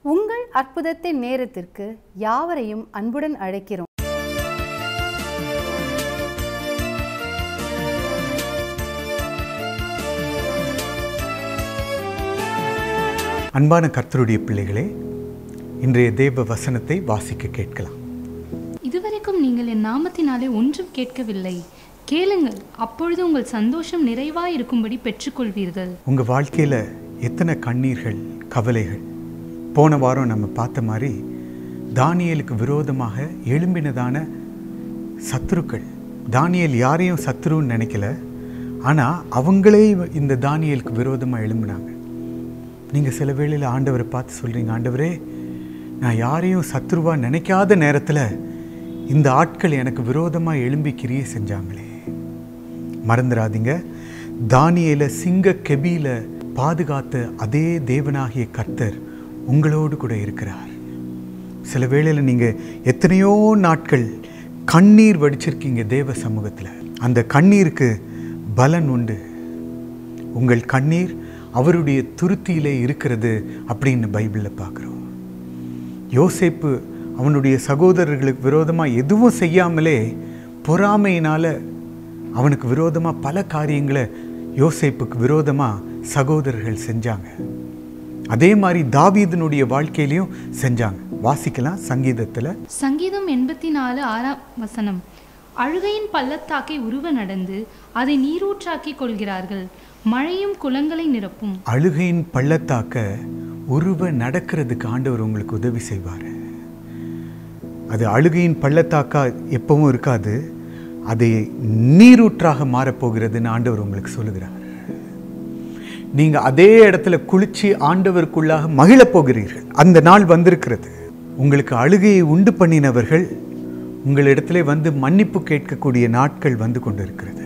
உங்கள் அற்புதத்தின் நேரத்திற்கு யாவரையும் அன்புடன் அழைக்கிறோம் அன்பான கர்த்தருடைய பிள்ளைகளே இன்றைய தேவ வசனத்தை வாசிக்க கேட்கலாம் இதுவரைக்கும் நீங்கள் என் நாமத்தினாலே ஒன்றும் கேட்கவில்லை கேளுங்கள் அப்பொழுது உங்கள் சந்தோஷம் நிறைவாய் இருக்கும்படி பெற்றுக்கொள்வீர்கள் உங்கள் வாழ்க்கையில் எத்தனை கண்ணீர்கள் கவலைகள் போன வாரம் நம்ம பார்த்த மாதிரி தானியேலுக்கு விரோதமாக எழும்பினதான சத்துருக்கள் தானியேல் யாரையும் சத்துருன்னு நினைக்கல ஆனால் அவங்களே இந்த தானியேலுக்கு விரோதமாக எழும்பினாங்க நீங்கள் சில வேளையில் ஆண்டவரை பார்த்து சொல்கிறீங்க ஆண்டவரே நான் யாரையும் சத்ருவா நினைக்காத நேரத்தில் இந்த ஆட்கள் எனக்கு விரோதமாக எழும்பி கிரியை செஞ்சாங்களே மறந்துடாதீங்க தானியேல சிங்க கெபியில பாதுகாத்த அதே தேவனாகிய கர்த்தர் உங்களோடு கூட இருக்கிறார் சில வேளையில் நீங்கள் எத்தனையோ நாட்கள் கண்ணீர் வடிச்சிருக்கீங்க தேவ சமூகத்தில் அந்த கண்ணீருக்கு பலன் உண்டு உங்கள் கண்ணீர் அவருடைய துருத்தியிலே இருக்கிறது அப்படின்னு பைபிளில் பார்க்குறோம் யோசேப்பு அவனுடைய சகோதரர்களுக்கு விரோதமாக எதுவும் செய்யாமலே பொறாமையினால் அவனுக்கு விரோதமாக பல காரியங்களை யோசேப்புக்கு விரோதமாக சகோதரர்கள் செஞ்சாங்க அதே மாதிரி தாவீதனுடைய வாழ்க்கையிலையும் செஞ்சாங்க வாசிக்கலாம் சங்கீதத்தில் சங்கீதம் எண்பத்தி நாலு ஆறாம் வசனம் அழுகையின் பள்ளத்தாக்கை உருவ நடந்து அதை நீரூற்றாக்கி கொள்கிறார்கள் மழையும் குளங்களை நிரப்பும் அழுகையின் பள்ளத்தாக்க உருவ நடக்கிறதுக்கு ஆண்டவர் உங்களுக்கு உதவி செய்வார் அது அழுகையின் பள்ளத்தாக்கா எப்பவும் இருக்காது அதை நீரூற்றாக மாறப்போகிறதுன்னு ஆண்டவர் உங்களுக்கு சொல்லுகிறார் நீங்க அதே இடத்துல குளிச்சு ஆண்டவருக்குள்ளாக மகிழப் போகிறீர்கள் அந்த நாள் வந்திருக்கிறது உங்களுக்கு அழுகையை உண்டு பண்ணினவர்கள் உங்களிடத்திலே வந்து மன்னிப்பு கேட்கக்கூடிய நாட்கள் வந்து கொண்டிருக்கிறது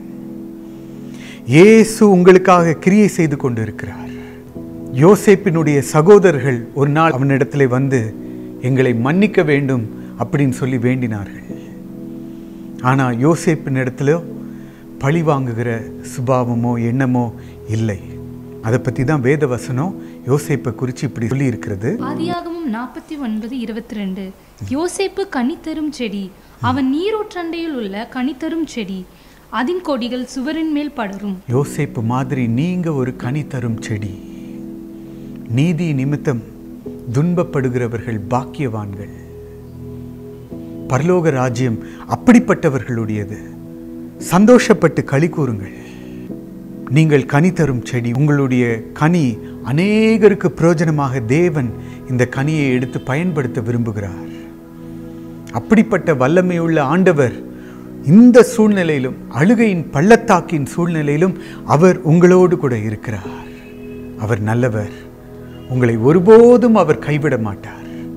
இயேசு உங்களுக்காக கிரியை செய்து கொண்டிருக்கிறார் யோசேப்பினுடைய சகோதரர்கள் ஒரு நாள் அவனிடத்திலே வந்து எங்களை மன்னிக்க வேண்டும் அப்படின்னு சொல்லி வேண்டினார்கள் ஆனால் யோசேப்பின் இடத்துல பழி வாங்குகிற சுபாவமோ எண்ணமோ இல்லை அதை பற்றி தான் வேத வசனம் யோசேப்பை குறித்து இப்படி சொல்லி இருக்கிறது ஆதியாகமும் நாற்பத்தி ஒன்பது இருபத்தி ரெண்டு யோசேப்பு கனித்தரும் செடி அவன் நீரூற்றண்டையில் உள்ள கனித்தரும் செடி அதன் கொடிகள் சுவரின் மேல் படரும் யோசேப்பு மாதிரி நீங்க ஒரு கனி தரும் செடி நீதி நிமித்தம் துன்பப்படுகிறவர்கள் பாக்கியவான்கள் பரலோக ராஜ்யம் அப்படிப்பட்டவர்களுடையது சந்தோஷப்பட்டு களி கூறுங்கள் நீங்கள் கனி தரும் செடி உங்களுடைய கனி அநேகருக்கு பிரயோஜனமாக தேவன் இந்த கனியை எடுத்து பயன்படுத்த விரும்புகிறார் அப்படிப்பட்ட வல்லமையுள்ள ஆண்டவர் இந்த சூழ்நிலையிலும் அழுகையின் பள்ளத்தாக்கின் சூழ்நிலையிலும் அவர் உங்களோடு கூட இருக்கிறார் அவர் நல்லவர் உங்களை ஒருபோதும் அவர் கைவிட மாட்டார்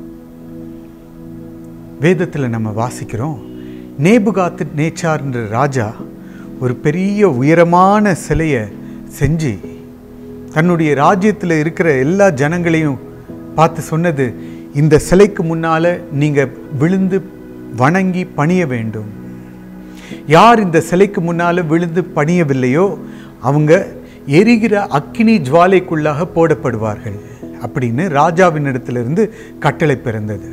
வேதத்தில் நம்ம வாசிக்கிறோம் நேபுகாத்து நேச்சார்ன்ற ராஜா ஒரு பெரிய உயரமான சிலையை செஞ்சு தன்னுடைய ராஜ்யத்தில் இருக்கிற எல்லா ஜனங்களையும் பார்த்து சொன்னது இந்த சிலைக்கு முன்னால நீங்க விழுந்து வணங்கி பணிய வேண்டும் யார் இந்த சிலைக்கு முன்னால விழுந்து பணியவில்லையோ அவங்க எரிகிற அக்கினி ஜுவாலைக்குள்ளாக போடப்படுவார்கள் அப்படின்னு ராஜாவின் இடத்திலிருந்து கட்டளை பிறந்தது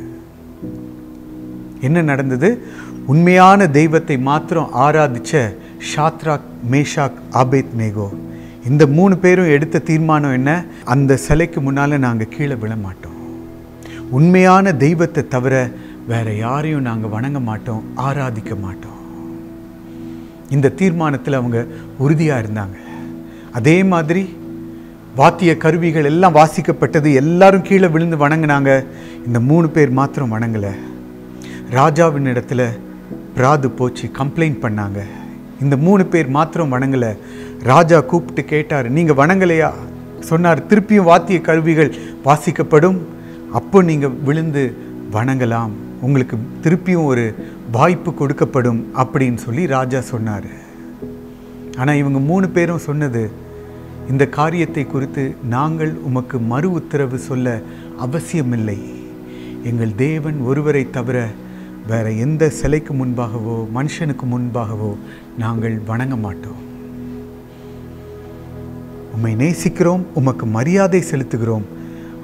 என்ன நடந்தது உண்மையான தெய்வத்தை மாத்திரம் ஆராதிச்ச ஷாத்ராக் மேஷாக் ஆபேத் நேகோ இந்த மூணு பேரும் எடுத்த தீர்மானம் என்ன அந்த சிலைக்கு முன்னால் நாங்கள் கீழே விழ மாட்டோம் உண்மையான தெய்வத்தை தவிர வேற யாரையும் நாங்கள் வணங்க மாட்டோம் ஆராதிக்க மாட்டோம் இந்த தீர்மானத்தில் அவங்க உறுதியாக இருந்தாங்க அதே மாதிரி வாத்திய கருவிகள் எல்லாம் வாசிக்கப்பட்டது எல்லாரும் கீழே விழுந்து வணங்கினாங்க இந்த மூணு பேர் மாத்திரம் வணங்கலை ராஜாவின் இடத்துல பிராது போச்சு கம்ப்ளைண்ட் பண்ணாங்க இந்த மூணு பேர் மாத்திரம் வணங்கலை ராஜா கூப்பிட்டு கேட்டார் நீங்கள் வணங்கலையா சொன்னார் திருப்பியும் வாத்திய கருவிகள் வாசிக்கப்படும் அப்போ நீங்கள் விழுந்து வணங்கலாம் உங்களுக்கு திருப்பியும் ஒரு வாய்ப்பு கொடுக்கப்படும் அப்படின்னு சொல்லி ராஜா சொன்னார் ஆனால் இவங்க மூணு பேரும் சொன்னது இந்த காரியத்தை குறித்து நாங்கள் உமக்கு மறு உத்தரவு சொல்ல அவசியமில்லை எங்கள் தேவன் ஒருவரை தவிர வேற எந்த சிலைக்கு முன்பாகவோ மனுஷனுக்கு முன்பாகவோ நாங்கள் வணங்க மாட்டோம் உம்மை நேசிக்கிறோம் உமக்கு மரியாதை செலுத்துகிறோம்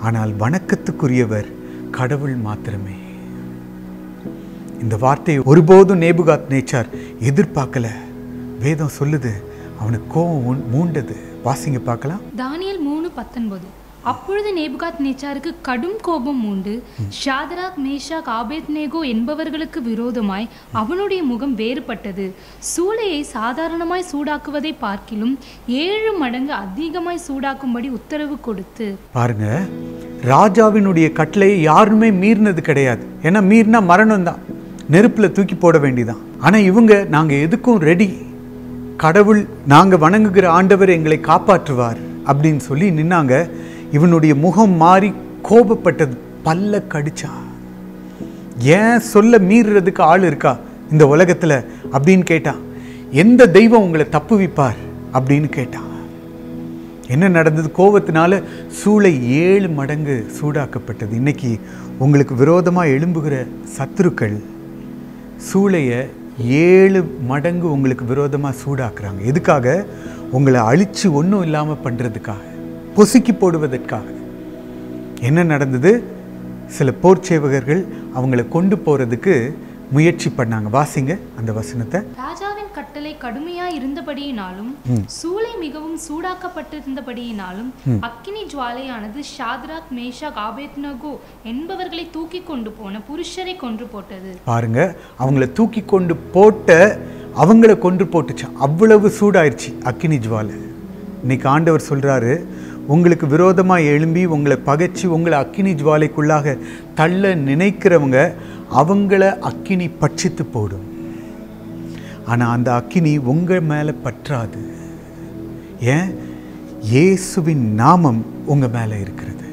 ஆனால் வணக்கத்துக்குரியவர் கடவுள் மாத்திரமே இந்த வார்த்தையை ஒருபோதும் நேபுகாத் நேச்சார் எதிர்பார்க்கல வேதம் சொல்லுது அவனுக்கு கோபம் உண்- மூண்டது வாசிங்க பார்க்கலாம் தானியேல் மூணு பத்தொன்பது அப்பொழுது நேபுகாத் நேச்சாருக்கு கடும் கோபம் உண்டு ஷாதராக் மேஷாக் ஆபேத்நேகோ என்பவர்களுக்கு விரோதமாய் அவனுடைய முகம் வேறுபட்டது சூளையை சாதாரணமாய் சூடாக்குவதை பார்க்கிலும் ஏழு மடங்கு அதிகமாய் சூடாக்கும்படி உத்தரவு கொடுத்து பாருங்க ராஜாவினுடைய கட்டளையை யாருமே மீறினது கிடையாது ஏன்னா மீறினா மரணம் தான் நெருப்புல தூக்கி போட வேண்டியதான் ஆனா இவங்க நாங்க எதுக்கும் ரெடி கடவுள் நாங்க வணங்குகிற ஆண்டவர் எங்களை காப்பாற்றுவார் அப்படின்னு சொல்லி நின்னாங்க இவனுடைய முகம் மாறி கோபப்பட்டது பல்ல கடிச்சான் ஏன் சொல்ல மீறுறதுக்கு ஆள் இருக்கா இந்த உலகத்துல அப்படின்னு கேட்டான் எந்த தெய்வம் உங்களை தப்புவிப்பார் அப்படின்னு கேட்டான் என்ன நடந்தது கோபத்தினால சூளை ஏழு மடங்கு சூடாக்கப்பட்டது இன்னைக்கு உங்களுக்கு விரோதமாக எழும்புகிற சத்துருக்கள் சூளையை ஏழு மடங்கு உங்களுக்கு விரோதமாக சூடாக்குறாங்க எதுக்காக உங்களை அழிச்சு ஒன்றும் இல்லாமல் பண்ணுறதுக்காக பொசுக்கி போடுவதற்காக என்ன நடந்தது சில போர் சேவகர்கள் அவங்கள கொண்டு போகிறதுக்கு முயற்சி பண்ணாங்க வாசிங்க அந்த வசனத்தை ராஜாவின் கட்டளை கடுமையாய் இருந்தபடியினாலும் சூளை மிகவும் சூடாக்கப்பட்டிருந்தபடியினாலும் அக்கினி ஜுவாலையானது ஷாத்ராக் மேஷாக் ஆபேத்நகோ என்பவர்களை தூக்கி கொண்டு போன புருஷரை கொன்று போட்டது பாருங்க அவங்கள தூக்கி கொண்டு போட்ட அவங்கள கொன்று போட்டுச்சான் அவ்வளவு சூடாயிருச்சு அக்கினி ஜுவாலை இன்னைக்கு ஆண்டவர் சொல்றாரு உங்களுக்கு விரோதமா எழும்பி உங்களை பகைச்சு உங்களை அக்கினி ஜுவாலைக்குள்ளாக தள்ள நினைக்கிறவங்க அவங்கள அக்கினி பட்சித்து போடும் ஆனா அந்த அக்கினி உங்க மேல பற்றாது ஏன் இயேசுவின் நாமம் உங்க மேல இருக்கிறது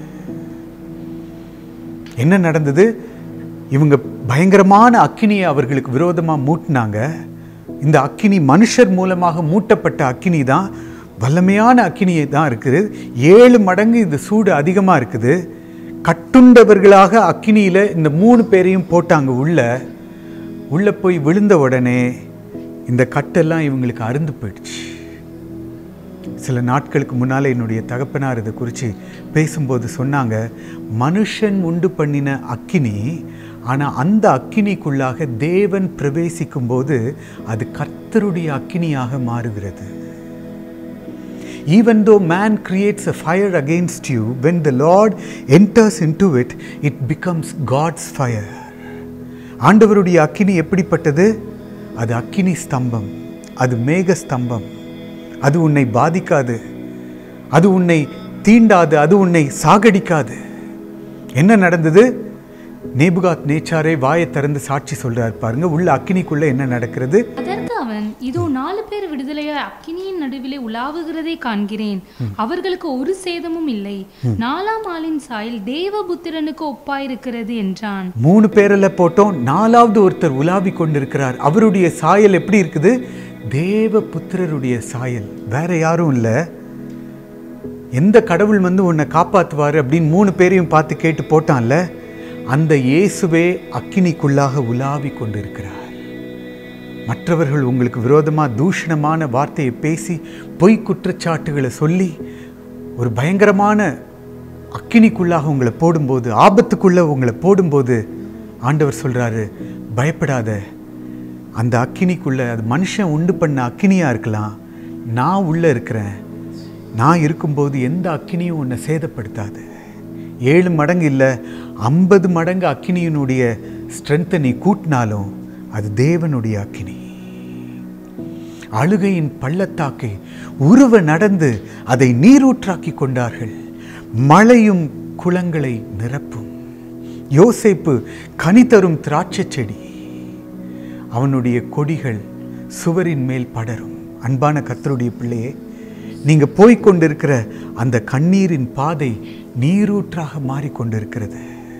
என்ன நடந்தது இவங்க பயங்கரமான அக்கினியை அவர்களுக்கு விரோதமாக மூட்டினாங்க இந்த அக்கினி மனுஷர் மூலமாக மூட்டப்பட்ட அக்கினி தான் வல்லமையான அக்கினி தான் இருக்குது ஏழு மடங்கு இந்த சூடு அதிகமாக இருக்குது கட்டுண்டவர்களாக அக்கினியில் இந்த மூணு பேரையும் போட்டாங்க உள்ள உள்ளே போய் விழுந்த உடனே இந்த கட்டெல்லாம் இவங்களுக்கு அருந்து போயிடுச்சு சில நாட்களுக்கு முன்னால் என்னுடைய தகப்பனார் இதை குறித்து பேசும்போது சொன்னாங்க மனுஷன் உண்டு பண்ணின அக்கினி ஆனால் அந்த அக்கினிக்குள்ளாக தேவன் பிரவேசிக்கும் போது அது கர்த்தருடைய அக்கினியாக மாறுகிறது Even though man creates a fire against you, when the Lord enters into it, it becomes God's fire. ஆண்டவருடைய அக்கினி எப்படிப்பட்டது அது அக்கினி ஸ்தம்பம் அது மேக ஸ்தம்பம் அது உன்னை பாதிக்காது அது உன்னை தீண்டாது அது உன்னை சாகடிக்காது என்ன நடந்தது நேபுகாத் நேச்சாரே வாயை திறந்து சாட்சி சொல்றார் பாருங்க உள்ள அக்கினிக்குள்ள என்ன நடக்கிறது அதற்கு அவன் இதோ நாலு பேர் விடுதலையாய் அக்கினியின் நடுவிலே உலாவுகிறதை காண்கிறேன் அவர்களுக்கு ஒரு சேதமும் இல்லை நாலாம் ஆளின் சாயல் தேவபுத்திரனுக்கு ஒப்பாயிருக்கிறது என்றான் மூணு பேரில் போட்டோம் நாலாவது ஒருத்தர் உலாவி கொண்டிருக்கிறார் அவருடைய சாயல் எப்படி இருக்குது தேவ புத்திரருடைய சாயல் வேற யாரும் இல்லை எந்த கடவுள் வந்து உன்னை காப்பாற்றுவார் அப்படின்னு மூணு பேரையும் பார்த்து கேட்டு போட்டான்ல அந்த இயேசுவே அக்கினிக்குள்ளாக உலாவி கொண்டிருக்கிறார் மற்றவர்கள் உங்களுக்கு விரோதமாக தூஷணமான வார்த்தையை பேசி பொய் குற்றச்சாட்டுகளை சொல்லி ஒரு பயங்கரமான அக்கினிக்குள்ளாக உங்களை போடும்போது ஆபத்துக்குள்ளே உங்களை போடும்போது ஆண்டவர் சொல்கிறாரு பயப்படாத அந்த அக்கினிக்குள்ளே அது மனுஷன் உண்டு பண்ண அக்கினியாக இருக்கலாம் நான் உள்ளே இருக்கிறேன் நான் இருக்கும்போது எந்த அக்கினியும் உன்னை சேதப்படுத்தாது ஏழு மடங்கு இல்லை ஐம்பது மடங்கு அக்கினியினுடைய ஸ்ட்ரென்த்தை நீ கூட்டினாலும் அது தேவனுடைய அக்கினி அழுகையின் பள்ளத்தாக்கை உருவ நடந்து அதை நீரூற்றாக்கி கொண்டார்கள் மழையும் குளங்களை நிரப்பும் யோசேப்பு கனி தரும் திராட்சைச் செடி அவனுடைய கொடிகள் சுவரின் மேல் படரும் அன்பான கர்த்தருடைய பிள்ளையே நீங்க போய்க் கொண்டிருக்கிற அந்த கண்ணீரின் பாதை நீரூற்றாக மாறிக்கொண்டிருக்கிறது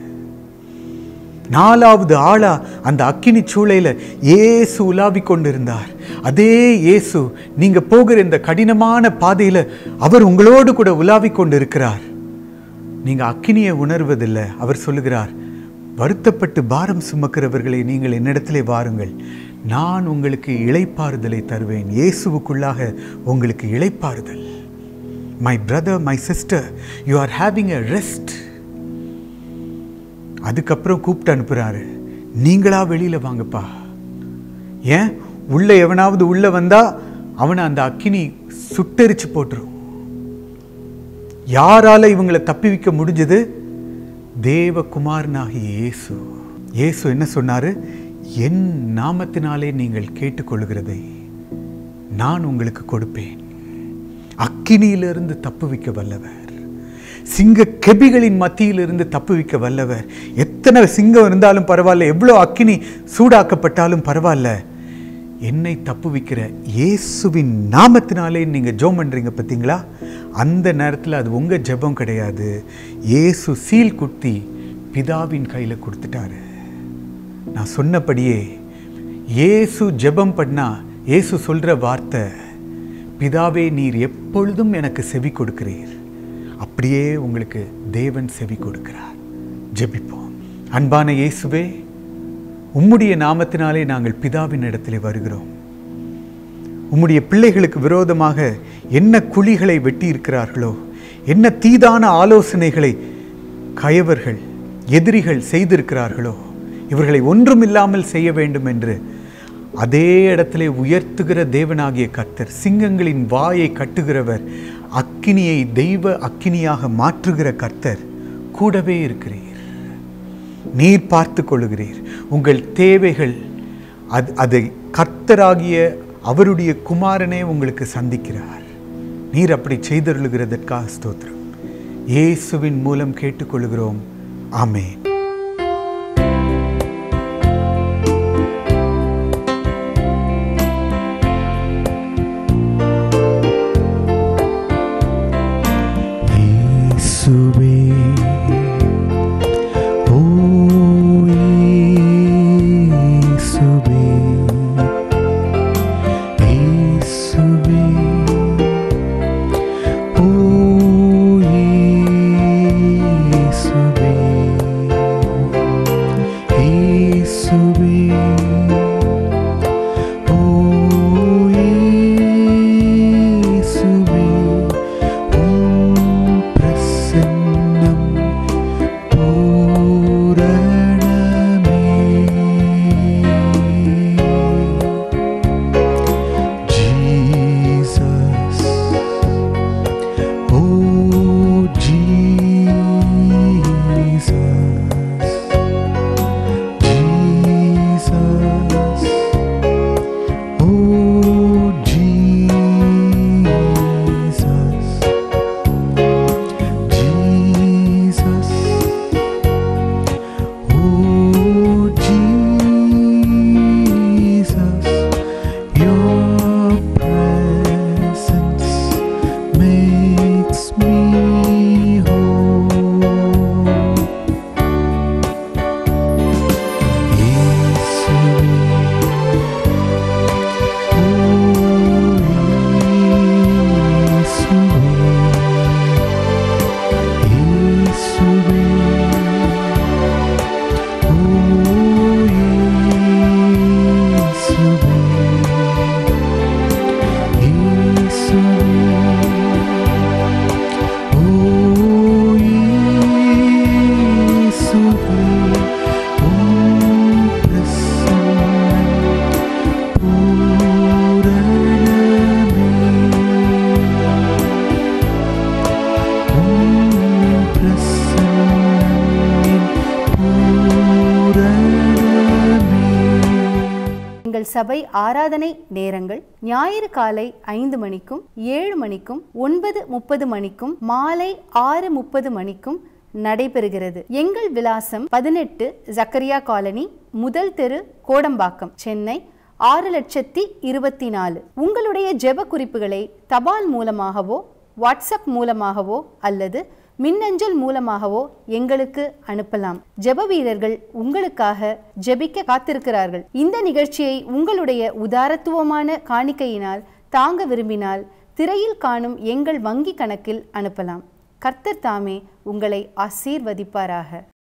நாலாவது ஆளா அந்த அக்கினி சூளையில இயேசு உலாவிக் கொண்டிருந்தார் அதே இயேசு நீங்க போகிற இந்த கடினமான பாதையில அவர் உங்களோடு கூட உலாவிக் கொண்டிருக்கிறார் நீங்க அக்கினியை உணர்வதில்லை அவர் சொல்லுகிறார் வருத்தப்பட்டு பாரம் சுமக்கிறவர்களை நீங்கள் என்னிடத்திலே வாருங்கள் நான் உங்களுக்கு இளைப்பாறுதலை தருவேன் இயேசுவுக்குள்ளாக உங்களுக்கு இளைப்பாறுதல் my brother my sister you are having a rest அதுக்கப்புறம் கூப்பிட்டு அனுப்புறாரு நீங்களா வெளியில வாங்கப்பா ஏன் உள்ள எவனாவது உள்ள வந்தா அவனை அந்த அக்கினி சுட்டெரிச்சு போட்டுரும் யாரால இவங்களை தப்பிவிக்க முடிஞ்சது தேவகுமாரனாகிய இயேசு இயேசு என்ன சொன்னாரு என் நாமத்தினாலே நீங்கள் கேட்டுக்கொள்கிறதை நான் உங்களுக்கு கொடுப்பேன் அக்கினியிலிருந்து தப்புவிக்க வல்லவர் சிங்க கெபிகளின் மத்தியிலிருந்து தப்புவிக்க வல்லவர் எத்தனை சிங்கம் இருந்தாலும் பரவாயில்ல எவ்வளோ அக்கினி சூடாக்கப்பட்டாலும் பரவாயில்ல என்னை தப்புவிக்கிற இயேசுவின் நாமத்தினாலே நீங்கள் ஜெபம் பண்றீங்க பார்த்தீங்களா அந்த நேரத்தில் அது உங்கள் ஜெபம் கிடையாது இயேசு சீல் குத்தி பிதாவின் கையில் கொடுத்துட்டாரு நான் சொன்னபடியே இயேசு ஜெபம் பண்ணா இயேசு சொல்ற வார்த்தை பிதாவே நீர் எப்பொழுதும் எனக்கு செவி கொடுக்கிறீர் அப்படியே உங்களுக்கு தேவன் செவி கொடுக்கிறார் ஜெபிப்போம் அன்பான இயேசுவே உம்முடைய நாமத்தினாலே நாங்கள் பிதாவின் இடத்திலே வருகிறோம் உம்முடைய பிள்ளைகளுக்கு விரோதமாக என்ன குழிகளை வெட்டி இருக்கிறார்களோ என்ன தீதான ஆலோசனைகளை கயவர்கள் எதிரிகள் செய்திருக்கிறார்களோ இவர்களை ஒன்றுமில்லாமல் செய்ய வேண்டும் என்று அதே இடத்திலே உயர்த்துகிற தேவனாகிய கர்த்தர் சிங்கங்களின் வாயை கட்டுகிறவர் அக்கினியை தெய்வ அக்கினியாக மாற்றுகிற கர்த்தர் கூடவே இருக்கிறீர் நீர் பார்த்து கொள்ளுகிறீர் உங்கள் தேவைகள் அது அதை கர்த்தராகிய அவருடைய குமாரனே உங்களுக்கு சந்திக்கிறார் நீர் அப்படி செய்தருளுகிறதற்காக ஸ்தோத்திரம் இயேசுவின் மூலம் கேட்டுக்கொள்கிறோம் ஆமென் இயேசுவே ஓ இயேசுவே இயேசுவே ஓ இயேசுவே இயேசுவே ஓ இயேசுவே உம் பிரசன்னம் பூரணமே Jesus Oh Jesus Jesus Oh Jesus Jesus Oh Jesus Your presence makes me whole Oh, இயேசுவே, உம் பிரசன்னம் பூரணமே. உம் பிரசன்னம் பூரணமே. எங்கள் சபை ஆராதனை நேரங்கள் ஞாயிறு காலை ஐந்து மணிக்கும் ஏழு மணிக்கும் ஒன்பது முப்பது மணிக்கும் மாலை ஆறு முப்பது மணிக்கும் நடைபெறுகிறது எங்கள் விலாசம் பதினெட்டு ஜக்கரியா காலனி முதல் தெரு கோடம்பாக்கம் சென்னை ஆறு லட்சத்தி இருபத்தி நாலு உங்களுடைய ஜெப குறிப்புகளை தபால் மூலமாகவோ வாட்ஸ்அப் மூலமாகவோ அல்லது மின்னஞ்சல் மூலமாகவோ எங்களுக்கு அனுப்பலாம் ஜெப வீரர்கள் உங்களுக்காக ஜெபிக்க காத்திருக்கிறார்கள் இந்த நிகழ்ச்சியை உங்களுடைய உதாரத்துவமான காணிக்கையினால் தாங்க விரும்பினால் திரையில் காணும் எங்கள் வங்கி கணக்கில் அனுப்பலாம் கர்த்தர் தாமே உங்களை ஆசீர்வதிப்பாராக